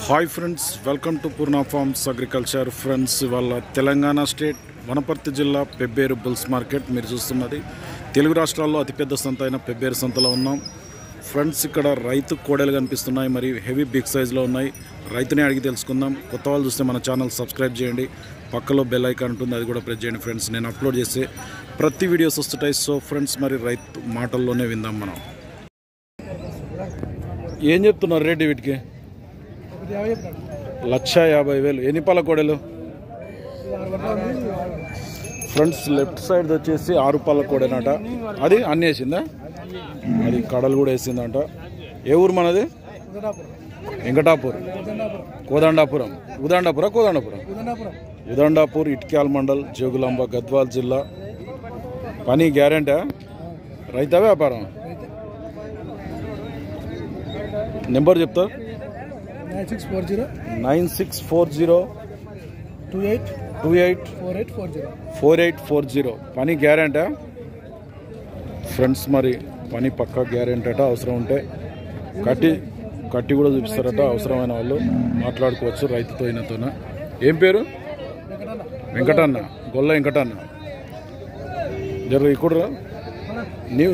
hi friends welcome to Purna farms agriculture friends ఇవాళ Telangana state Wanaparthy జిల్లా Pebbair bulls market మీరు చూస్తున్నది తెలుగు రాష్ట్రాల్లో అతిపెద్ద సంత అయిన పెబ్బేరు సంతలో ఉన్నాం ఫ్రెండ్స్ ఇక్కడ రైతు కోడలు కనిపిస్తున్నాయి మరియు హెవీ బిగ్ సైజులో ఉన్నాయి రైతునే అడిగి తెలుసుకుందాం కొత్త వాళ్ళు చూస్తే మన ఛానల్ సబ్స్క్రైబ్ చేయండి పక్కలో బెల్ ఐకాన్ ఉంటుంది అది కూడా ప్రెస్ చేయండి ఫ్రెండ్స్ నేను అప్లోడ్ చేసే ప్రతి వీడియోస్ వస్తుంటాయి సో ఫ్రెండ్స్ మరి రైతు మాటల్లోనే విందాం మనం ఏం చెప్తున్నారు రేటు వీటికి లక్ష యాభై వేలు ఎన్ని పాల కోడలు ఫ్రంట్స్ లెఫ్ట్ సైడ్ వచ్చేసి ఆరు పాల కోడేనట అది అన్ని వేసిందా అది కడలు కూడా వేసిందంట ఏ ఊరు మనది వెంకటాపూర్ కోదండాపురం ఉదండాపుర కోదండాపురం ఉదండాపూర్ ఇట్క్యాల్ మండల్ జోగులాంబ గద్వాల్ జిల్లా పని గ్యారెంటా రైతా వ్యాపారం నెంబర్ చెప్తా nine six four zero nine six four zero two eight two eight four eight four zero four eight four zero పని గ్యారెంటా ఫ్రెండ్స్ మరి పని పక్కా గ్యారెంటీ అట అవసరం ఉంటే కట్టి కట్టి కూడా చూపిస్తారట అవసరమైన వాళ్ళు మాట్లాడుకోవచ్చు రైతుతో అయినతోన ఏం పేరు వెంకటన్న గొల్ల వెంకటన్న జర ఇక్కడ నీవు